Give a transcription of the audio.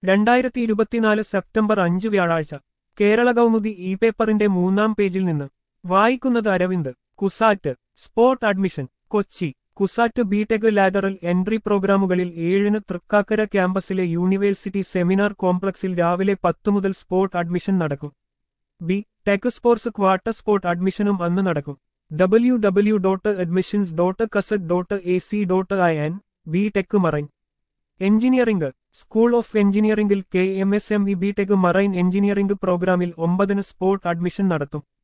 രണ്ടായിരത്തി ഇരുപത്തിനാല് സെപ്റ്റംബർ അഞ്ച് വ്യാഴാഴ്ച കേരള കൗമുദി ഇ പേപ്പറിന്റെ മൂന്നാം പേജിൽ നിന്ന് വായിക്കുന്നത് Aravind CUSAT spot admission Kochi CUSAT BTech lateral entry പ്രോഗ്രാമുകളിൽ ഏഴിന് തൃക്കാക്കര ക്യാമ്പസിലെ യൂണിവേഴ്സിറ്റി സെമിനാർ കോംപ്ലക്സിൽ രാവിലെ പത്ത് മുതൽ സ്പോട്ട് അഡ്മിഷൻ നടക്കും B tech sports quota spot അഡ്മിഷനും അന്ന് നടക്കും W W dot admissions dot CUSAT dot A C dot I N B tech marine engineering school of എഞ്ചിനീയറിംഗിൽ K M S M E B tech marine engineering പ്രോഗ്രാമിൽ ഒമ്പതിന് spot admission നടത്തും